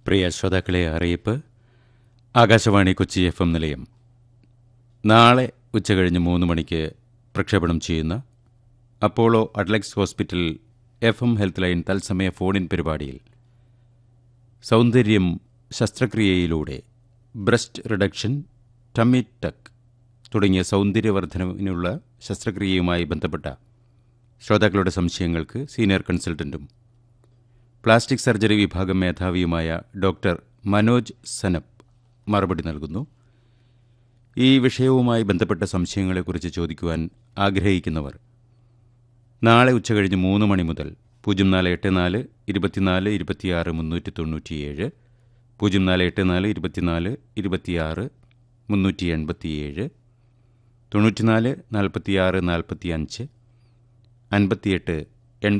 പ്രിയ ശ്രോതാക്കളെ അറിയിപ്പ് Akashvani Kochi F M നിലയം നാളെ ഉച്ചകഴിഞ്ഞ് മൂന്ന് മണിക്ക് പ്രക്ഷേപണം ചെയ്യുന്ന Apollo Adlux hospital F M health line തത്സമയ ഫോണിൻ പരിപാടിയിൽ സൗന്ദര്യം ശസ്ത്രക്രിയയിലൂടെ ബ്രസ്റ്റ് റിഡക്ഷൻ ടമ്മി ടക്ക് തുടങ്ങിയ സൗന്ദര്യവർദ്ധനവിനുള്ള ശസ്ത്രക്രിയയുമായി ബന്ധപ്പെട്ട ശ്രോതാക്കളുടെ സംശയങ്ങൾക്ക് സീനിയർ കൺസൾട്ടന്റും പ്ലാസ്റ്റിക് സർജറി വിഭാഗം മേധാവിയുമായ ഡോക്ടർ മനോജ് സനപ്പ് മറുപടി നൽകുന്നു ഈ വിഷയവുമായി ബന്ധപ്പെട്ട സംശയങ്ങളെക്കുറിച്ച് ചോദിക്കുവാൻ ആഗ്രഹിക്കുന്നവർ നാളെ ഉച്ചകഴിഞ്ഞ് മൂന്ന് മണി മുതൽ പൂജ്യം നാല് എട്ട് നാല് ഇരുപത്തിനാല് ഇരുപത്തിയാറ് മുന്നൂറ്റി തൊണ്ണൂറ്റിയേഴ് പൂജ്യം നാല് എട്ട് നാല് ഇരുപത്തിനാല് ഇരുപത്തിയാറ് മുന്നൂറ്റി എൺപത്തിയേഴ് തൊണ്ണൂറ്റിനാല് നാൽപ്പത്തിയാറ് നാൽപ്പത്തി അഞ്ച് അൻപത്തിയെട്ട്